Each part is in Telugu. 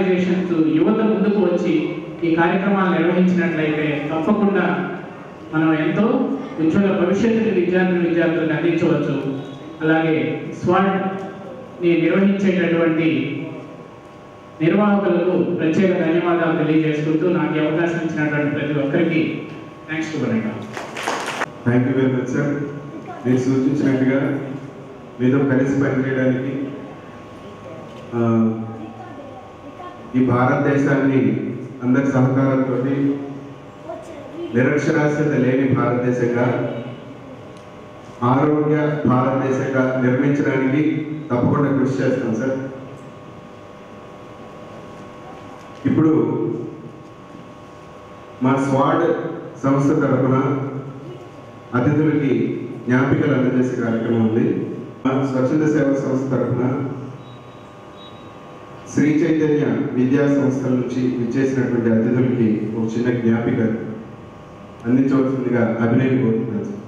ఆర్గనైజేషన్స్ యువత ముందుకు వచ్చి ఈ కార్యక్రమాలు నిర్వహించినట్లయితే తప్పకుండా మనం ఎంతో ఉజ్వల భవిష్యత్తుని విద్యార్థులు విద్యార్థులకు అందించవచ్చు అలాగే స్వాడ్ని నిర్వహించేటటువంటి నిర్వాహకులకు ప్రత్యేక ధన్యవాదాలు తెలియజేసుకుంటూ నాకు ఈ అవకాశం ఇచ్చినటువంటి ప్రతి ఒక్కరికి thanks to thank you very much sir మీరు సూచించినట్టుగా మీతో కలిసి పనిచేయడానికి ఆ, ఈ భారతదేశాన్ని అందరి సహకారంతో నిరక్షరాస్యత లేని భారతదేశంగా ఆరోగ్య భారతదేశంగా నిర్మించడానికి తప్పకుండా కృషి చేస్తాం సార్ ఇప్పుడు మా స్వాడ్ సంస్థ తరఫున అతిథులకి జ్ఞాపికలు అందజేసే కార్యక్రమం ఉంది మా స్వచ్ఛంద సేవా సంస్థ తరఫున శ్రీ చైతన్య విద్యా సంస్థల నుంచి విచ్చేసినటువంటి అతిథులకి ఒక చిన్న జ్ఞాపిక అందించవలసిందిగా అభినయం కోరుతున్నాను సార్.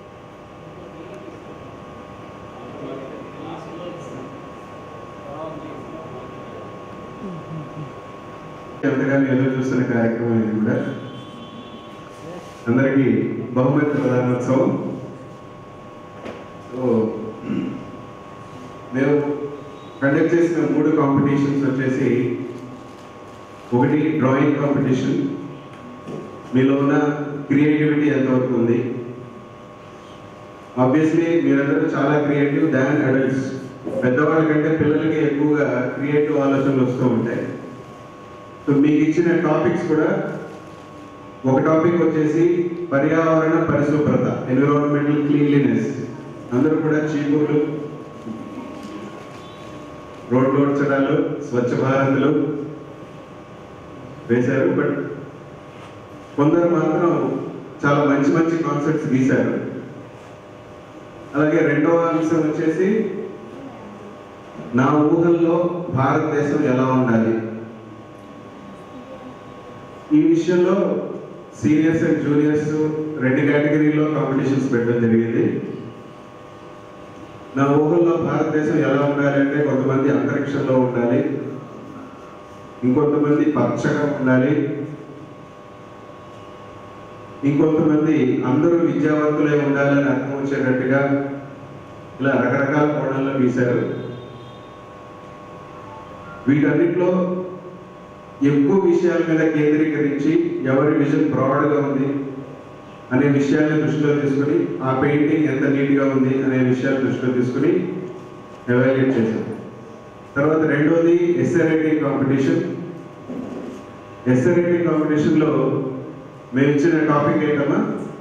ఎంతగానో ఎదురు చూస్తున్న కార్యక్రమం ఇది కూడా అందరికీ బహుమతి ప్రధానోత్సవం సో మేము కండక్ట్ చేసిన మూడు కాంపిటీషన్స్ వచ్చేసి ఒకటి డ్రాయింగ్ కాంపిటీషన్ మీలో ఉన్న క్రియేటివిటీ ఎంతవరకు ఉంది ఆబ్వియస్లీ మీరందరూ చాలా క్రియేటివ్ దాన్ అడల్ట్స్ పెద్దవాళ్ళ కంటే పిల్లలకి ఎక్కువగా క్రియేటివ్ ఆలోచనలు వస్తూ ఉంటాయి సో మీకు ఇచ్చిన టాపిక్స్ కూడా ఒక టాపిక్ వచ్చేసి పర్యావరణ పరిశుభ్రత ఎన్విరాన్మెంటల్ క్లీన్లీనెస్ అందరూ కూడా చీపుర్లు రోడ్లు ఓడ్చడాలు స్వచ్ఛ భారత్లు వేశారు బట్ కొందరు మాత్రం చాలా మంచి మంచి కాన్సెప్ట్స్ గీశారు అలాగే రెండవ అంశం వచ్చేసి నా ఊహల్లో భారతదేశం ఎలా ఉండాలి ఈ విషయంలో సీనియర్స్ అండ్ జూనియర్స్ రెండు కేటగిరీలో కాంపిటీషన్స్ పెట్టడం జరిగింది నా ఊహల్లో భారతదేశం ఎలా ఉండాలి అంటే కొంతమంది అంతరిక్షంలో ఉండాలి ఇంకొంతమంది పచ్చగా ఉండాలి ఇంకొంతమంది అందరూ విద్యావంతులై ఉండాలని అర్థం వచ్చేటట్టుగా ఇలా రకరకాల కోణాల్లో గీశారు వీటన్నిటిలో ఎక్కువ విషయాల మీద కేంద్రీకరించి ఎవరి విజన్ బ్రాడ్గా ఉంది అనే విషయాన్ని దృష్టిలో తీసుకుని ఆ పెయింటింగ్ ఎంత నీట్గా ఉంది అనే విషయాన్ని దృష్టిలో తీసుకుని ఎవాల్యుయేట్ చేశాం తర్వాత రెండోది essay writing competition essay writing కాంపిటీషన్లో మేము ఇచ్చిన టాపిక్ ఏంటమ్మా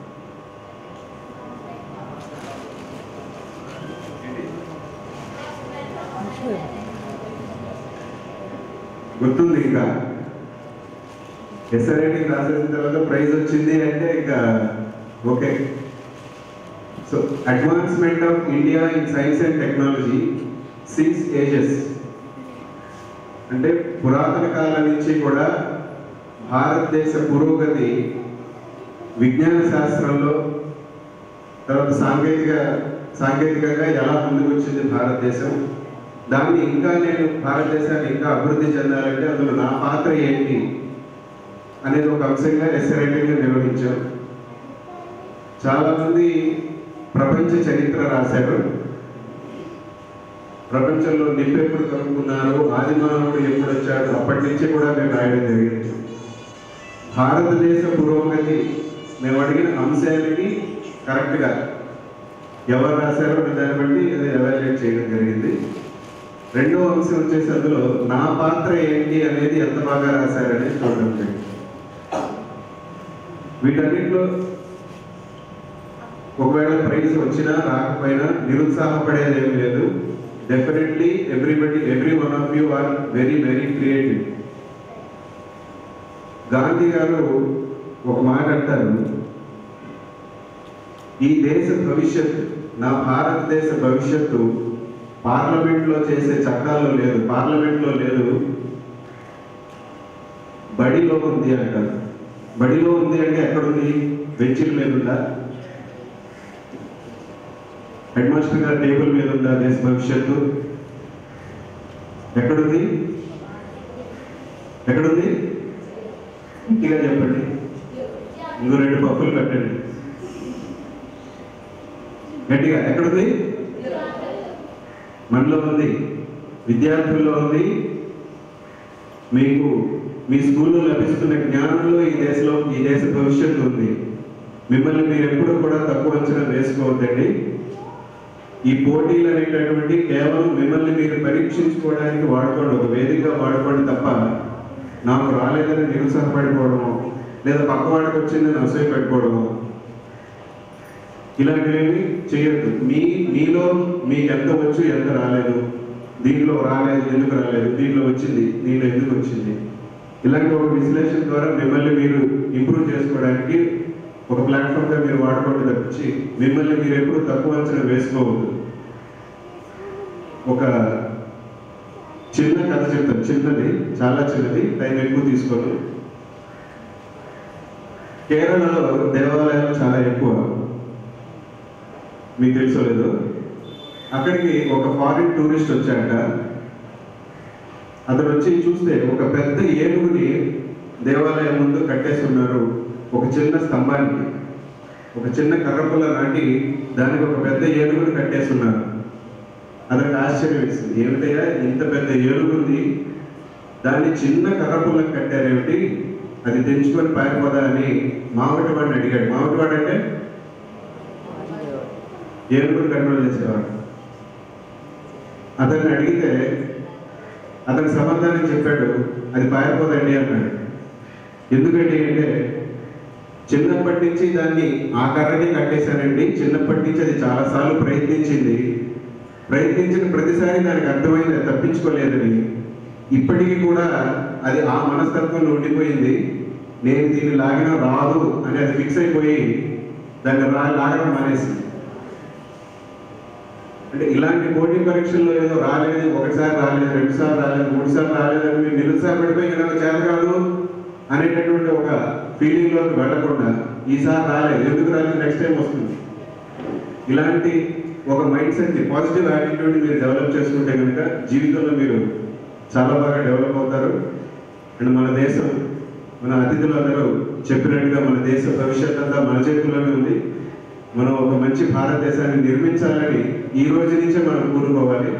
గుర్తుంది ఇంకా ఎస్ఆర్ రైటింగ్ రాసేసిన తర్వాత ప్రైజ్ వచ్చింది అంటే ఇంకా okay so advancement of India in science and technology six ages అంటే పురాతన కాలం నుంచి కూడా భారతదేశ పురోగతి విజ్ఞాన శాస్త్రంలో తర్వాత సాంకేతిక సాంకేతికంగా ఎలా ముందుకు వచ్చింది భారతదేశం దాన్ని ఇంకా నేను భారతదేశాన్ని ఇంకా అభివృద్ధి చెందాలంటే అందులో నా పాత్ర ఏంటి అనేది ఒక అంశంగా ఎస్ఆర్ఐటీగా నిర్వహించాం చాలా మంది ప్రపంచ చరిత్ర రాశారు ప్రపంచంలో నిప్పు ఎప్పుడు కనుక్కున్నారు ఆదిమానవుడు ఎప్పుడు వచ్చాడు అప్పటి నుంచి కూడా మేము రాయడం జరిగింది భారతదేశ పురోగతి మేము అడిగిన అంశానికి కరెక్ట్గా ఎవరు రాశారో అనే దాన్ని బట్టి అది ఎవాల్యుయేట్ చేయడం జరిగింది రెండో అంశం వచ్చేసి అందులో నా పాత్ర ఏంటి అనేది ఎంత బాగా రాశారనేది చూడడం జరిగింది వీటన్నిటిలో ఒకవేళ ప్రైజ్ వచ్చినా రాకపోయినా నిరుత్సాహపడేది ఏం లేదు definitely everybody every one of you are very very creative Gandhi గారు ఒక మాట అంటారు ఈ దేశ భవిష్యత్తు నా భారతదేశ భవిష్యత్తు పార్లమెంట్లో చేసే చట్టాల్లో లేదు పార్లమెంట్లో లేదు బడిలో ఉంది అంటారు బడిలో ఉంది అంటే ఎక్కడుంది బెంచీల మీద ఉందా హెడ్ మాస్టర్ గారి టేబుల్ మీద ఉందా దేశ భవిష్యత్తు ఎక్కడుంది ఎక్కడుంది గట్టిగా చెప్పండి ఇంకో రెండు పప్పులు పెట్టండి గట్టిగా ఎక్కడుంది మనలో ఉంది విద్యార్థుల్లో ఉంది మీకు మీ స్కూల్లో లభిస్తున్న జ్ఞానంలో ఈ దేశంలో ఈ దేశ భవిష్యత్తు ఉంది మిమ్మల్ని మీరు ఎప్పుడూ కూడా తక్కువ అంచనా వేసుకోవద్దండి ఈ పోటీలు అనేటటువంటి కేవలం మిమ్మల్ని మీరు పరీక్షించుకోవడానికి వాడుకోండి ఒక వేదికగా వాడుకోండి తప్ప నాకు రాలేదని నిరుత్సాహపడిపోవడము లేదా పక్క వాడికి వచ్చిందని అసూయ పెట్టుకోవడము ఇలాంటివి చేయొద్దు మీ మీలో మీకు ఎంత వచ్చు ఎంత రాలేదు దీంట్లో రాలేదు ఎందుకు రాలేదు దీంట్లో వచ్చింది దీంట్లో ఎందుకు వచ్చింది ఇలాంటి ఒక విశ్లేషణ ద్వారా మిమ్మల్ని మీరు ఇంప్రూవ్ చేసుకోవడానికి ఒక ప్లాట్ఫామ్గా మీరు వాడుకోవడం తప్పించి మిమ్మల్ని మీరు ఎప్పుడు తక్కువ అంచనా వేసుకోవద్దు ఒక చిన్న కథ చెప్తాను చిన్నది చాలా చిన్నది టైం ఎక్కువ తీసుకోను కేరళలో దేవాలయాలు చాలా ఎక్కువ మీకు తెలుసో లేదో అక్కడికి ఒక ఫారిన్ టూరిస్ట్ వచ్చాక అతను వచ్చి చూస్తే ఒక పెద్ద ఏనుగుని దేవాలయం ముందు కట్టేసి ఉన్నారు ఒక చిన్న స్తంభానికి ఒక చిన్న కర్రపుల్ల నాటి దానికి ఒక పెద్ద ఏనుగుని కట్టేసి ఉన్నారు అతనికి ఆశ్చర్యం వేసింది ఏమిటయ్యా ఇంత పెద్ద ఏనుగుంది దాన్ని చిన్న కర్రపుల్లకు కట్టారేమిటి అది తెంచుకొని పారిపోదా అని మామిడి వాడిని అడిగాడు మామిడి వాడు అంటే ఏనుగుని కంట్రోల్ చేసేవాడు అతన్ని అడిగితే అతని సమాధానం చెప్పాడు అది పారిపోదండి అన్నాడు ఎందుకండి అంటే చిన్నప్పటి నుంచి దాన్ని ఆ కర్రని కట్టేశానండి చిన్నప్పటి నుంచి అది చాలాసార్లు ప్రయత్నించింది ప్రయత్నించిన ప్రతిసారి దానికి అర్థమైంది అది తప్పించుకోలేదని ఇప్పటికీ కూడా అది ఆ మనస్తత్వంలో ఉండిపోయింది నేను దీన్ని లాగినా రాదు అని అది ఫిక్స్ అయిపోయి దాన్ని రా లాగడం మానేసింది అంటే ఇలాంటి పోటీ పరీక్షల్లో ఏదో రాలేదు ఒకటిసారి రాలేదు రెండుసార్లు రాలేదు మూడుసార్లు రాలేదు అని మీరు నిరుత్సాహపడిపోయి ఇంకా నాకు చేత కాదు అనేటటువంటి ఒక ఫీలింగ్ లోకి వెళ్ళకుండా ఈసారి రాలేదు ఎందుకు రాలేదు నెక్స్ట్ టైం వస్తుంది ఇలాంటి ఒక మైండ్ సెట్ పాజిటివ్ యాటిట్యూడ్ మీరు డెవలప్ చేసుకుంటే కనుక జీవితంలో మీరు చాలా బాగా డెవలప్ అవుతారు అండ్ మన దేశం మన అతిథులందరూ చెప్పినట్టుగా మన దేశ భవిష్యత్ అంతా మన చేతుల్లోనే ఉంది మనం ఒక మంచి భారతదేశాన్ని నిర్మించాలని ఈ రోజు నుంచే మనం కూరుకోవాలి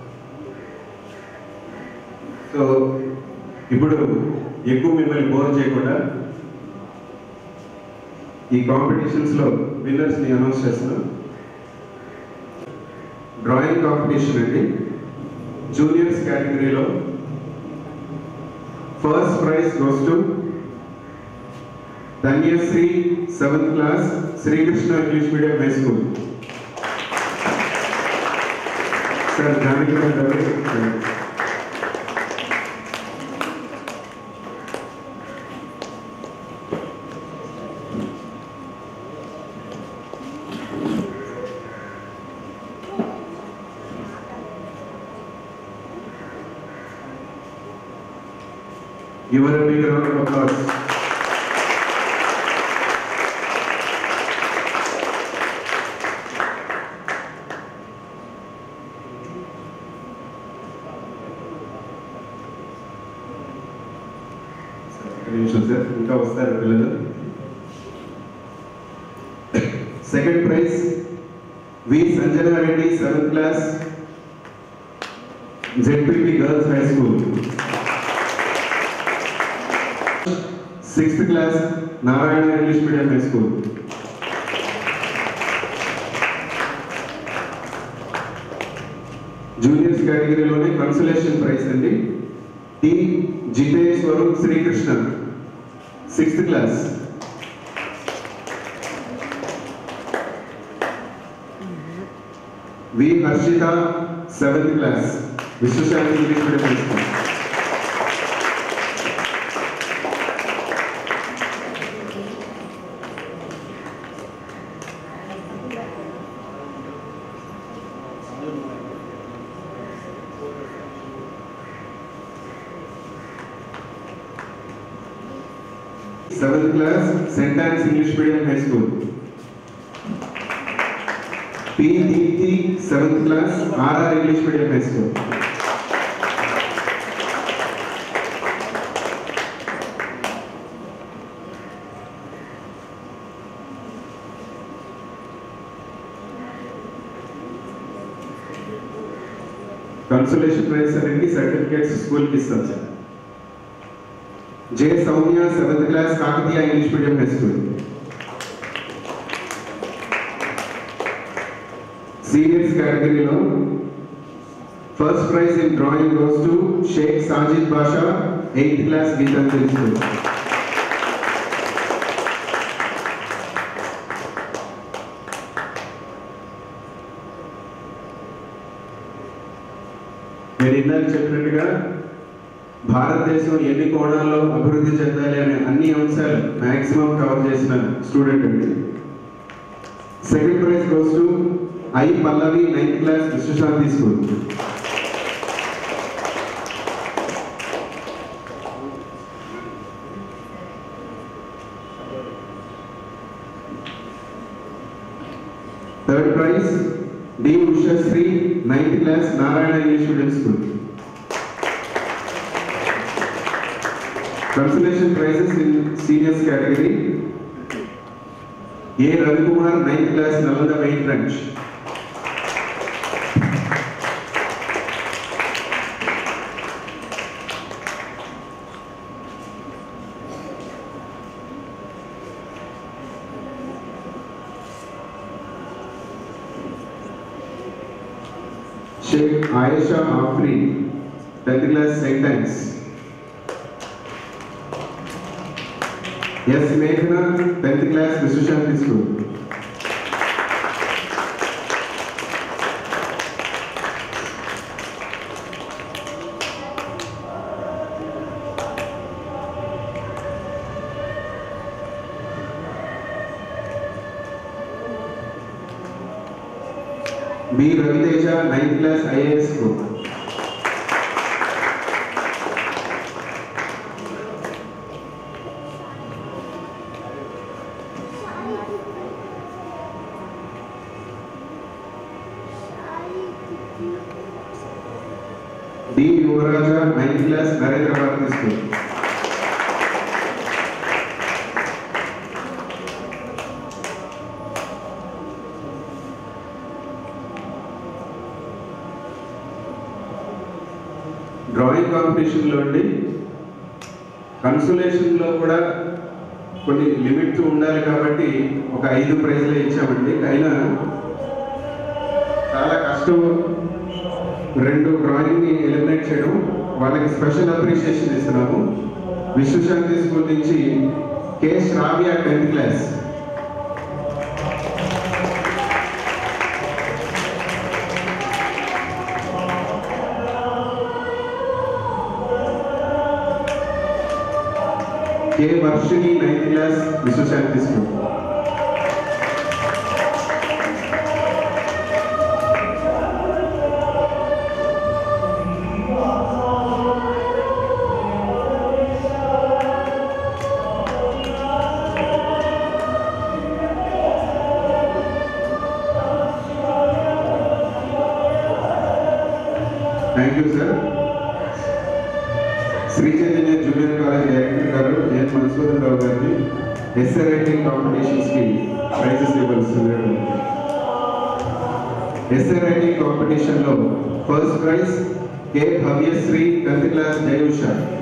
సో ఇప్పుడు ఎక్కువ మిమ్మల్ని బోర్ చేయకుండా ఈ కాంపిటీషన్స్ లో విన్నర్స్ ని అనౌన్స్ చేస్తున్నాం డ్రాయింగ్ కాంపిటీషన్ అండి జూనియర్స్ కేటగిరీలో first prize goes to Dhanyasri seventh class Srikrishna English medium high school sir Janaki గారు Give her a big round of applause. ఒక్క నిమిషం సార్ ఇంకా వస్తారు పిల్లలు second prize V Sanjana Reddy seventh class ZPP girls high school sixth class Narayana English medium high school juniors కేటగిరీలోనే కన్సలేషన్ ప్రైజ్ అండి T Jitesh Swaroop Srikrishna sixth class V Harshitha seventh class Vishwashanti English medium high school seventh class saint Ann's English medium high school P Deepthi seventh class RR English medium high school consolation prize అనేది సర్టిఫికేట్స్ స్కూల్కి ఇస్తాం sir J Soumya seventh class Kakatiya English medium high school seniors కేటగిరీలో first prize in drawing goes to Sheikh Sajid Basha eighth class Geetanjali school నేను ఇందాక చెప్పినట్టుగా భారతదేశం ఎన్ని కోణాల్లో అభివృద్ధి చెందాలి అనే అన్ని అంశాలు మాక్సిమం కవర్ చేసిన స్టూడెంట్ అండి second prize goes to I Pallavi ninth class Vishwashanti school third prize D Ushasri ninth class Narayana English medium school consolation prizes in seniors category A Ravikumar ninth class Nalanda main branch Sheikh Ayesha Afri tenth class saint Times S మేఘన tenth class Vishwashanti school B Raviteja ninth class IAS school D Yuvaraja ninth class Narendra Bharathi school drawing కాంపిటీషన్లో అండి కన్సులేషన్లో కూడా కొన్ని లిమిట్స్ ఉండాలి కాబట్టి ఒక ఐదు ప్రైజ్లే ఇచ్చామండి అయినా చాలా కష్టం రెండు డ్రాయింగ్ని ఎలిమినేట్ చేయడం వాళ్ళకి స్పెషల్ అప్రిషియేషన్ ఇస్తున్నాము విశ్వశాంతి స్కూల్ నుంచి K Sravya tenth class K Varshini ninth class Vishwashanti school thank you sir Sri Chaitanya junior college director గారు ఎన్ మధుసూదన్ రావు గారిని ఎస్ఏ రైటింగ్ కాంపిటీషన్స్కి ప్రైజెస్ ఇవ్వాల్సింది ఎస్ఏ రైటింగ్ కాంపిటీషన్లో first prize K Bhavyasri tenth class Jayusha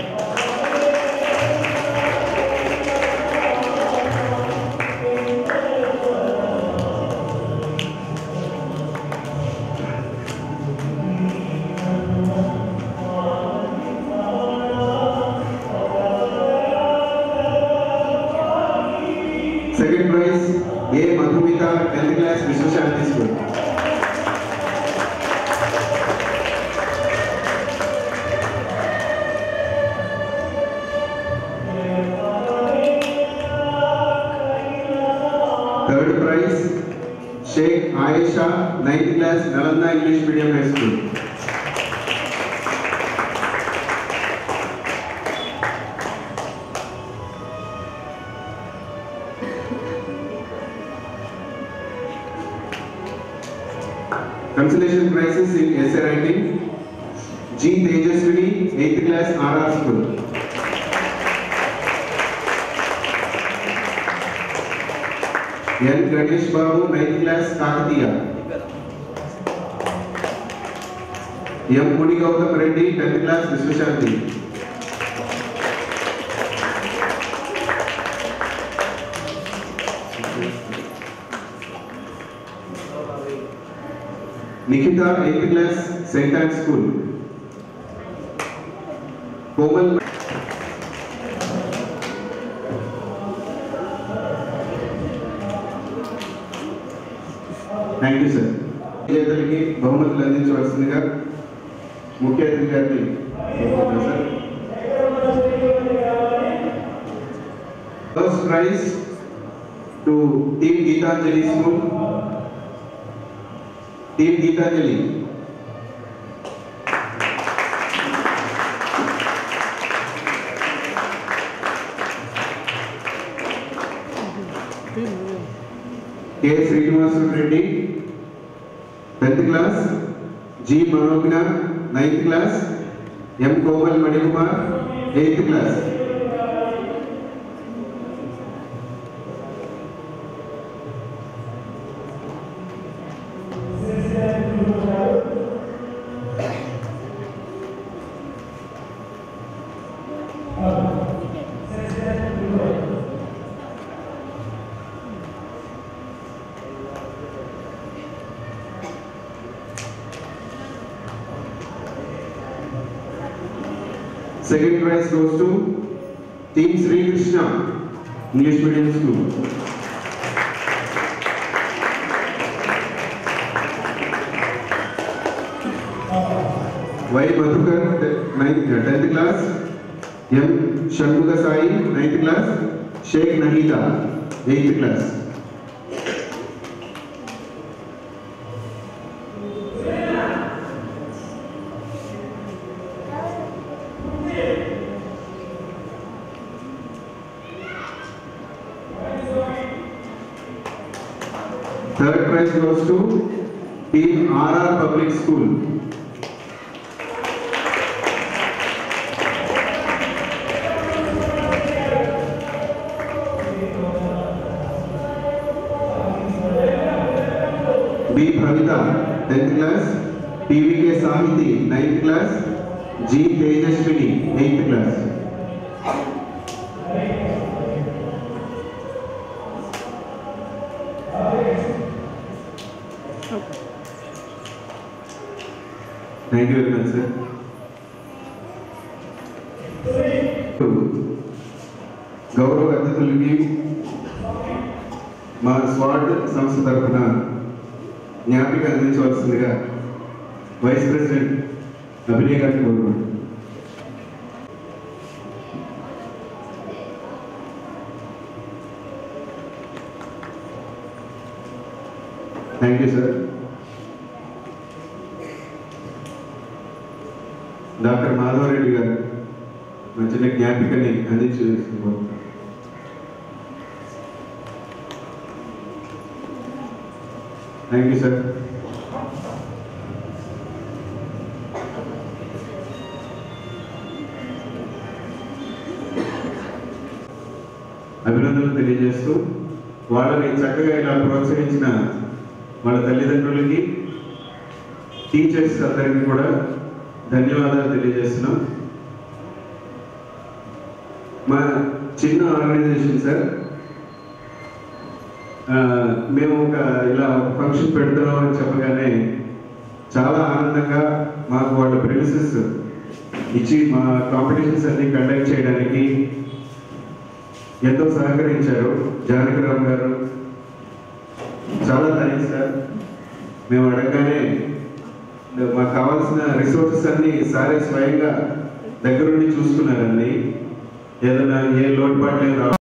second prize A Madhumitha tenth class Vishwashanti school third prize Sheikh Ayesha ninth class Nalanda English medium high school Consolation prizes in essay writing. G. Tejaswini, 8th class, RR School. N. Ganesh Babu, 9th class, Kakatiya. M Muni Gautam Reddy tenth class Vishwashanti Nikhitha eighth class saint Ann school Komal thank you sir విజేతలకి బహుమతులు అందించవలసిందిగా ముఖ్య అతిథి గారిని కోరుకుంటున్నాను sir first prize to team Geetanjali school team Geetanjali K Srinivasan Reddy tenth class G Manognya ninth class M Komal Manikumar eighth class Second prize goes to Team Sri Krishna, English Medium School. Y. Madhukar, te- ninth, uh, 10th class. M. Shanmuga Sai, 9th class. Sheikh Nahida, 8th class. Third prize goes to Team RR Public School. B. Bhavita, 10th class. PVK Sahiti, 9th class. G. Tejaswini, 8th class. Thank you very much, sir. గౌరవ అతిథులకి మా స్వాడ్ సంస్థ తరఫున జ్ఞాపిక అందించవలసిందిగా వైస్ ప్రెసిడెంట్ అభినయ్ గారిని కోరుకుంటున్నాను thank you sir doctor Madhavareddy గారు మా చిన్న జ్ఞాపికని అందించు థ్యాంక్ యూ సార్ అభినందనలు తెలియజేస్తూ వాళ్ళని చక్కగా ఇలా ప్రోత్సహించిన వాళ్ళ తల్లిదండ్రులకి టీచర్స్ అందరికీ కూడా ధన్యవాదాలు తెలియజేస్తున్నాం మా చిన్న ఆర్గనైజేషన్ సార్ ఆ, మేము ఒక ఇలా ఒక ఫంక్షన్ పెడుతున్నాం అని చెప్పగానే చాలా ఆనందంగా మాకు వాళ్ళ ప్రిమిసెస్ ఇచ్చి మా కాంపిటీషన్స్ అన్ని కండక్ట్ చేయడానికి ఎంతో సహకరించారు జానకిరామ్ గారు చాలా థ్యాంక్స్ సార్ మేము అడగగానే మాకు కావాల్సిన రిసోర్సెస్ అన్ని సారే స్వయంగా దగ్గరుండి చూసుకున్నారండి ఏదైనా ఏ లోటుపాట్లు ఏం రా